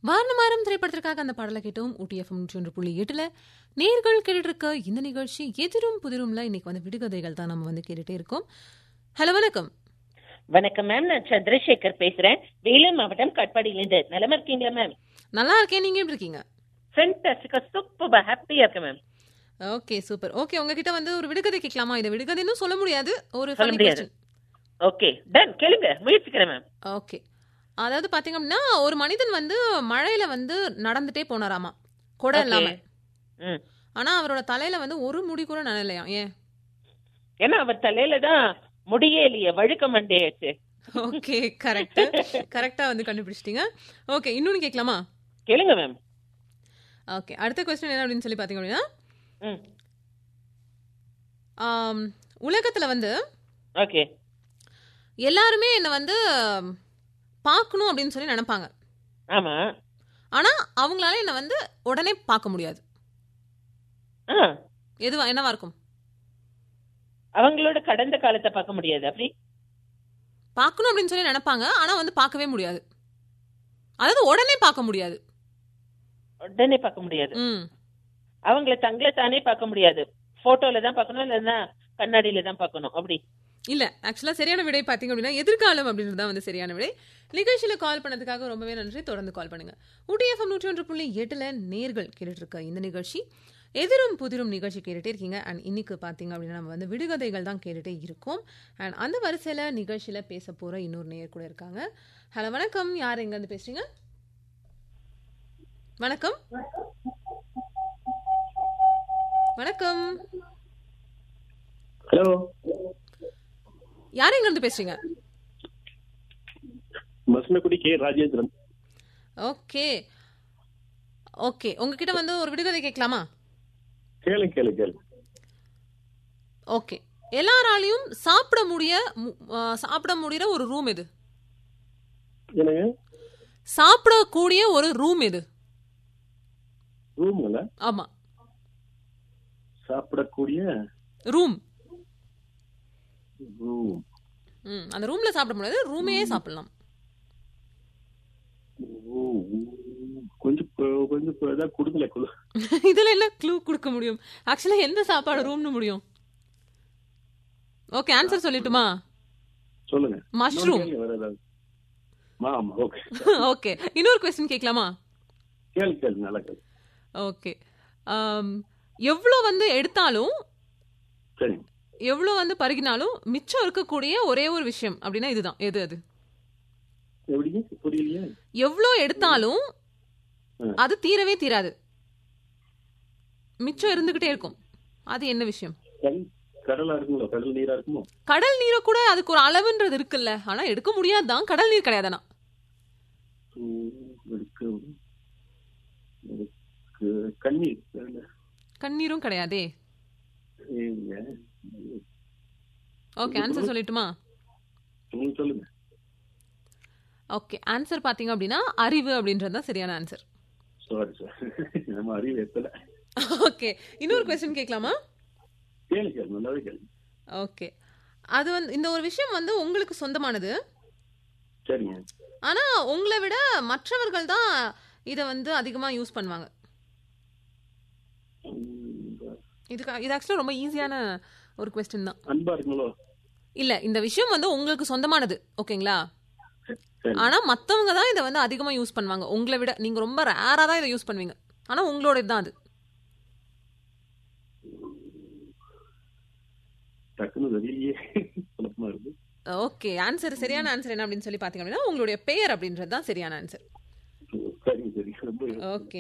வாரணமாரம் திரைப்படத்திற்காக அந்த பாடலை கேட்டோம் ஊட்டி எஃப்எம் நூற்றி ஒன்று புள்ளி எட்டுல நேர்கள் கேட்டுட்டு இருக்க இந்த நிகழ்ச்சி எதிரும் புதிரும்ல இன்னைக்கு வந்து விடுகதைகள் தான் நம்ம வந்து கேட்டுட்டே இருக்கோம் ஹலோ வணக்கம் வணக்கம் மேம் நான் சந்திரசேகர் பேசுறேன் வேலூர் மாவட்டம் கட்பாடியிலிருந்து நலமா இருக்கீங்களா மேம் நல்லா இருக்கேன் நீங்க எப்படி இருக்கீங்க ஃபென்டாஸ்டிக்கா சூப்பர் ஹாப்பியா இருக்கேன் மேம் ஓகே சூப்பர் ஓகே உங்ககிட்ட வந்து ஒரு விடுகதை கேட்கலாமா இதை விடுகதைன்னு சொல்ல முடியாது ஒரு சொல்ல funny முடியாது. question. ஓகே டன் கேளுங்க முயற்சிக்கிறேன் மேம் ஓகே அதாவது பாத்தீங்க அப்படின்னா ஒரு மனிதன் வந்து மழையில வந்து நடந்துட்டே போனாராமா கொடை Okay. இல்லாம ம் ஆனா அவரோட தலையில வந்து ஒரு முடி கூட நனலையாம் ஏன் ஏன்னா அவர் தலையில தான் முடியே இல்லையே வழுக்க மண்டேயாச்சு ஓகே கரெக்ட் கரெக்டா வந்து கண்டுபிடிச்சிட்டீங்க ஓகே இன்னொன்னு கேட்கலாமா கேளுங்க மேம் ஓகே அடுத்த கொஸ்டின் என்ன அப்படின்னு சொல்லி பாத்தீங்க அப்படின்னா ம் ஆம், உலகத்துல வந்து ஓகே எல்லாருமே என்ன வந்து பார்க்கணும் அப்படின்னு சொல்லி நினைப்பாங்க ஆமா ஆனா அவங்களால என்ன வந்து உடனே பார்க்க முடியாது ஆ எதுவா என்னவா இருக்கும் அவங்களோட கடந்த காலத்தை பார்க்க முடியாது அப்படி பார்க்கணும் அப்படின்னு சொல்லி நினைப்பாங்க ஆனா வந்து பார்க்கவே முடியாது அதாவது உடனே பார்க்க முடியாது உடனே பார்க்க முடியாது ம் அவங்கள தங்களை தானே பார்க்க முடியாது போட்டோல தான் பார்க்கணும் இல்லைன்னா கண்ணாடியில தான் பார்க்கணும் அப்படி இல்ல ஆக்சுவலா சரியான விடை பாத்தீங்க அப்படின்னா எதிர்காலம் அப்படின்றது தான் வந்து சரியான விடை நிகழ்ச்சியில கால் பண்ணதுக்காக ரொம்பவே நன்றி தொடர்ந்து கால் பண்ணுங்க ஊட்டி எஃப்எம் நூற்றி ஒன்று புள்ளி எட்டுல நேர்கள் கேட்டுட்டு இருக்க இந்த நிகழ்ச்சி எதிரும் புதிரும் நிகழ்ச்சி கேட்டுட்டே இருக்கீங்க அண்ட் இன்னைக்கு பாத்தீங்க அப்படின்னா நம்ம வந்து விடுகதைகள் தான் கேட்டுட்டே இருக்கோம் அண்ட் அந்த வரிசையில நிகழ்ச்சியில பேச போற இன்னொரு நேயர் கூட இருக்காங்க ஹலோ வணக்கம் யார் எங்க இருந்து பேசுறீங்க வணக்கம் வணக்கம் ஹலோ யார் எங்க இருந்து பேசுறீங்க Masinagudi K Rajendran okay okay உங்ககிட்ட வந்து ஒரு விடுகதை கேட்கலாமா கேளு கேளு கேளு ஓகே எல்லாராலையும் சாப்பிட முடிய மு- ஆ, சாப்பிட முடியற ஒரு ரூம் எது என்னங்க சாப்பிடக்கூடிய ஒரு ரூம் எது ரூம்ல ஆமா சாப்பிடக்கூடிய ரூம் ரூம் ம் அந்த ரூம்ல சாப்பிட முடியாது ரூமே சாப்பிடலாம் கொஞ்சம் கொ- கொஞ்சம் கொ- ஏதாவது கொடுக்கல குழு இதுல என்ன க்ளூ கொடுக்க முடியும் ஆக்சுவலா எந்த சாப்பாடு ரூம்னு முடியும் ஓகே ஆன்சர் சொல்லட்டுமா சொல்லுங்க மஷ்ரூம் இன்னொரு கேளுங்க, வேற ஏதாவது ஆமா ஓகே ஓகே இன்னொரு கொஸ்டின் கேட்கலாமா கேளு கேளு நல்லா கேளு ஓகே எவ்வளோ வந்து எடுத்தாலும் சரி எவ்வளோ வந்து பருகினாலும் மிச்சம் இருக்கக்கூடிய ஒரே ஒரு விஷயம் அப்படின்னா இதுதான் எது அது எப்படிங்க புரியலையே எவ்வளோ எடுத்தாலும் ம். அது தீரவே தீராது மிச்சம் இருந்துகிட்டே இருக்கும் அது என்ன விஷயம் கல் கடலா இருக்குங்களோ கடல் நீரா இருக்குமோ கடல் நீரை கூட அதுக்கு ஒரு அளவுன்றது இருக்குல்ல ஆனா எடுக்க முடியாதுதான் கடல் நீர் கிடையாதானா ம், இருக்கு. இருக்கு. கண்ணீர் இல்ல. கண்ணீரும் கிடையாதே ஏங்க. ஓகே ஆன்சர் சொல்லட்டுமா நீங்க சொல்லுங்க ஓகே ஆன்சர் பாத்தீங்க அப்படின்னா அறிவு அப்படின்றது தான் சரியான ஆன்சர் சாரி சார் நம்ம அறிவு எத்தல ஓகே இன்னொரு கொஸ்டின் கேட்கலாமா கேளு கேளு நல்லாவே கேளு ஓகே அது வந்து இந்த ஒரு விஷயம் வந்து உங்களுக்கு சொந்தமானது சரிங்க ஆனா உங்களை விட மற்றவர்கள் தான் இதை வந்து அதிகமா யூஸ் பண்ணுவாங்க ம், இதுக்கு இது ஆக்சுவலாக ரொம்ப ஈஸியான ஒரு கொஸ்டின் தான் அன்பா இருக்குங்களோ இல்ல இந்த விஷயம் வந்து உங்களுக்கு சொந்தமானது ஓகேங்களா சரி ஆனா மத்தவங்க தான் இதை வந்து அதிகமா யூஸ் பண்ணுவாங்க உங்களை விட நீங்க ரொம்ப ரேரா தான் இதை யூஸ் பண்ணுவீங்க ஆனா உங்களோட இதுதான் அது டக்குன்னு வெளியே குழப்பமா இருக்கு ஓகே ஆன்சர் சரியான ஆன்சர் என்ன அப்படின்னு சொல்லி பாத்தீங்க அப்படின்னா உங்களுடைய பெயர் அப்படின்றது தான் சரியான ஆன்சர் சரிங்க சரி ரொம்ப ஓகே